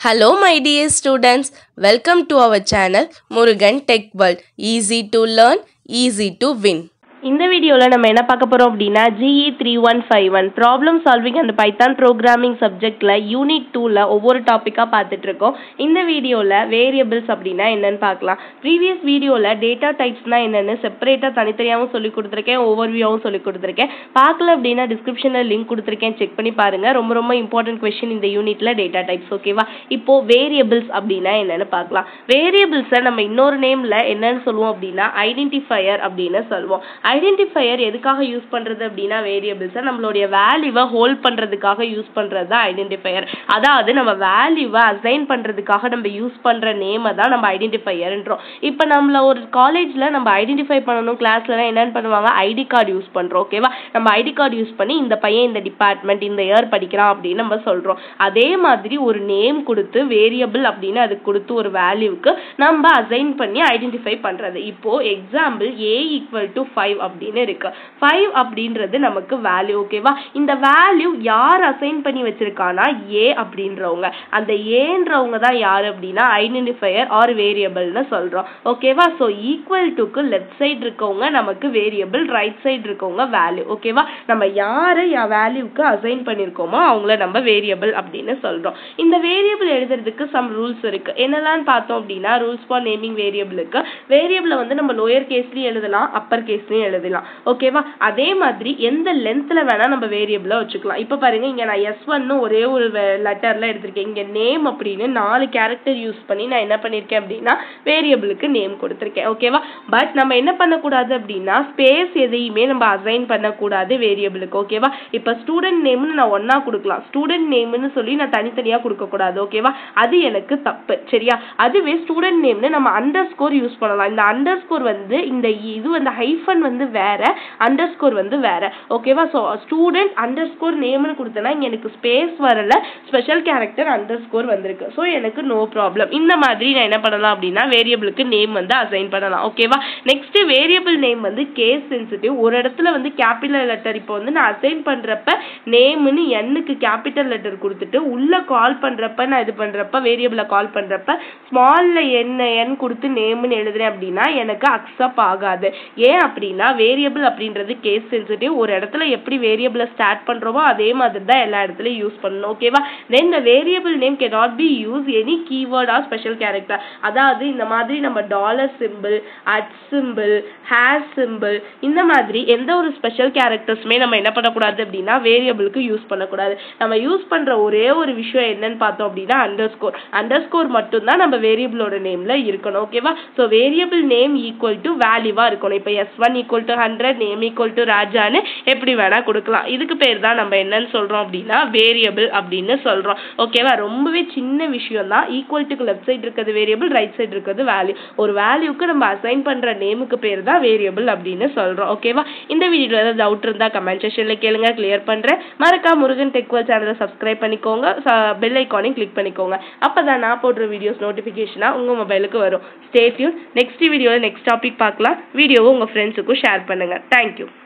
Hello, my dear students. Welcome to our channel Murugan Tech World. Easy to learn, easy to win. இந்த வீடியோவில் நம்ம என்ன பார்க்க போகிறோம் அப்படின்னா GE three one five one problem solving and Python programming சப்ஜெக்டில் unit டூவில் ஒவ்வொரு டாப்பிக்காக பார்த்துட்டு இருக்கோம் இந்த வீடியோவில் வேரியபிள்ஸ் அப்படின்னா என்னன்னு பார்க்கலாம் ப்ரீவியஸ் வீடியோவில் டேட்டா டைப்ஸ்னா என்னென்னு செப்பரேட்டாக தனித்தனியாகவும் சொல்லி கொடுத்துருக்கேன் ஓவர்வியூவும் சொல்லி கொடுத்துருக்கேன் பார்க்கல அப்படின்னா டிஸ்கிரிப்ஷனில் லிங்க் கொடுத்துருக்கேன் செக் பண்ணி பாருங்கள் ரொம்ப ரொம்ப இம்பார்ட்டன்ட் கொஷின் இந்த யூனிட்டில் டேட்டா டைப்ஸ் ஓகேவா இப்போ வேரியபிள்ஸ் அப்படின்னா என்னன்னு பார்க்கலாம் வேரியபிள்ஸை நம்ம இன்னொரு நேமில் என்னன்னு சொல்லுவோம் அப்படின்னா ஐடென்டிஃபையர் அப்படின்னு சொல்லுவோம் ஐடென்டிஃபையர் எதுக்காக யூஸ் பண்ணுறது அப்படின்னா வேரியபிள்ஸை நம்மளுடைய வேல்யூவை ஹோல்ட் பண்ணுறதுக்காக யூஸ் பண்ணுறது தான் ஐடென்டிஃபையர் அதாவது நம்ம வேல்யூவை அசைன் பண்ணுறதுக்காக நம்ம யூஸ் பண்ணுற நேமை தான் நம்ம ஐடென்டிஃபையர்ன்றோம் இப்போ நம்மள ஒரு காலேஜில் நம்ம ஐடென்டிஃபை பண்ணணும் கிளாஸ்லலாம் என்னென்னு பண்ணுவாங்க ஐடி கார்டு யூஸ் பண்ணுறோம் ஓகேவா நம்ம ஐடி கார்டு யூஸ் பண்ணி இந்த பையன் இந்த டிபார்ட்மெண்ட் இந்த இயர் படிக்கிறான் அப்படின்னு நம்ம சொல்கிறோம் அதே மாதிரி ஒரு நேம் கொடுத்து வேரியபிள் அப்படின்னு அதுக்கு கொடுத்து ஒரு வேல்யூவுக்கு நம்ம அசைன் பண்ணி ஐடென்டிஃபை பண்ணுறது இப்போ example A equal to five அப்படின்னு இருக்கு ஃபைவ் அப்படின்றது நமக்கு வேல்யூ ஓகேவா இந்த வேல்யூ யார் அசைன் பண்ணி வச்சிருக்கானா ஏ அப்படின்றவங்க அந்த ஏன்றவங்க தான் யார் அப்படின்னா ஐடென்டிஃபையர் ஆர் வேரியபிள்னு சொல்றோம் ஓகேவா ஸோ ஈக்குவல் டுக்கு லெஃப்ட் சைடு இருக்கவங்க நமக்கு வேரியபிள் ரைட் சைடு இருக்கவங்க வேல்யூ ஓகேவா நம்ம யாரை வேல்யூக்கு அசைன் பண்ணியிருக்கோமோ அவங்கள நம்ம வேரியபிள் அப்படின்னு சொல்றோம் இந்த வேரியபிள் எழுதுறதுக்கு சம் ரூல்ஸ் இருக்கு என்னெல்லாம் பார்த்தோம் அப்படின்னா ரூல்ஸ் ஃபார் நேமிங் வேரியபிளுக்கு வேரியபிளை வந்து நம்ம லோயர் கேஸ்லயும் எழுதலாம் அப்பர் கேஸ்லயும் எழுதலாம் ஓகேவா அதே மாதிரி எந்த லென்த்ல வேணா நம்ம வேரியபிளை வச்சுக்கலாம் இப்போ பாருங்க இங்க நான் எஸ் ஒன்னு ஒரே ஒரு லெட்டர்ல எடுத்திருக்கேன் இங்க நேம் அப்படின்னு நாலு கேரக்டர் யூஸ் பண்ணி நான் என்ன பண்ணிருக்கேன் அப்படின்னா வேரியபிளுக்கு நேம் கொடுத்துருக்கேன் ஓகேவா பட் நம்ம என்ன பண்ணக்கூடாது அப்படின்னா ஸ்பேஸ் எதையுமே நம்ம அசைன் பண்ணக்கூடாது வேரியபிளுக்கு ஓகேவா இப்போ ஸ்டூடெண்ட் நேம்னு நான் ஒன்னா கொடுக்கலாம் ஸ்டூடெண்ட் நேம்னு சொல்லி நான் தனித்தனியா கொடுக்க கூடாது ஓகேவா அது எனக்கு தப்பு சரியா அதுவே ஸ்டூடெண்ட் நேம்னு நம்ம அண்டர் ஸ்கோர் யூஸ் பண்ணலாம் இந்த அண்டர் ஸ்கோர் வந்து இந்த இது வந்து ஹைஃபன் வந்து வேற அண்டர் ஸ்கோர் வந்து வேற ஓகேவா ஸோ ஸ்டூடெண்ட் அண்டர் ஸ்கோர் நேம்னு கொடுத்தேன்னா இங்க எனக்கு ஸ்பேஸ் வரல ஸ்பெஷல் கேரக்டர் அண்டர் ஸ்கோர் வந்திருக்கு ஸோ எனக்கு நோ ப்ராப்ளம் இந்த மாதிரி நான் என்ன பண்ணலாம் அப்படின்னா வேரியபிளுக்கு நேம் வந்து அசைன் பண்ணலாம் ஓகேவா நெக்ஸ்ட் வேரியபிள் நேம் வந்து கேஸ் சென்சிட்டிவ் ஒரு இடத்துல வந்து கேபிட்டல் லெட்டர் இப்போ வந்து நான் அசைன் பண்றப்ப நேம்னு எண்ணுக்கு கேபிட்டல் லெட்டர் கொடுத்துட்டு உள்ள கால் பண்றப்ப நான் இது பண்றப்ப வேரியபிளை கால் பண்றப்ப ஸ்மால்ல என் என் கொடுத்து நேம்னு எழுதுறேன் அப்படின்னா எனக்கு அக்செப்ட் ஆகாது ஏன் அப்படின்னா வேரியபிள் அப்படின்றது கேஸ் சென்சிட்டிவ் ஒரு இடத்துல எப்படி வேரியபிளை ஸ்டார்ட் பண்றோமோ அதே மாதிரி தான் எல்லா இடத்துலயும் யூஸ் பண்ணணும் ஓகேவா then the variable name cannot be use any keyword or special character அதாவது இந்த மாதிரி நம்ம dollar symbol at symbol hash symbol இந்த மாதிரி எந்த ஒரு ஸ்பெஷல் கேரக்டர்ஸுமே நம்ம என்ன பண்ணக்கூடாது அப்படின்னா வேரியபிளுக்கு யூஸ் பண்ணக்கூடாது நம்ம யூஸ் பண்ற ஒரே ஒரு விஷயம் என்னன்னு பார்த்தோம் அப்படின்னா அண்டர் ஸ்கோர் அண்டர் ஸ்கோர் மட்டும்தான் நம்ம வேரியபிளோட நேம்ல இருக்கணும் ஓகேவா so variable name equal to வேல்யூவா இருக்கணும் இப்போ S one equal to hundred name equal to ராஜான்னு எப்படி வேணா கொடுக்கலாம் இதுக்கு பேர் தான் நம்ம என்னன்னு சொல்றோம் அப்படின்னா வேரியபிள் அப்படின்னு சொல்றோம் ஓகேவா ரொம்பவே சின்ன விஷயம் தான் ஈக்குவல்ட்டுக்கு லெஃப்ட் சைடு இருக்கிறது வேரியபிள் ரைட் சைடு இருக்கிறது வேல்யூ ஒரு வேல்யூக்கு நம்ம அசைன் பண்ற நேமுக்கு பேர் தான் வேரியபிள் அப்படின்னு சொல்றோம் ஓகேவா இந்த வீடியோல ஏதாவது டவுட் இருந்தா கமெண்ட் செக்ஷன்ல கேளுங்க கிளியர் பண்றேன் மறக்காம முருகன் டெக்வல் சேனலை சப்ஸ்கிரைப் பண்ணிக்கோங்க பெல் ஐக்கானையும் கிளிக் பண்ணிக்கோங்க அப்பதான் நான் போடுற வீடியோஸ் நோட்டிபிகேஷனா உங்க மொபைலுக்கு வரும் ஸ்டே டியூன் நெக்ஸ்ட் வீடியோல நெக்ஸ்ட் டாபிக் பார்க்கலாம் வீடியோவை உங்க ஃப்ரெண்ட்ஸுக்கும் ஷேர் பண்ணுங்க தேங்க்யூ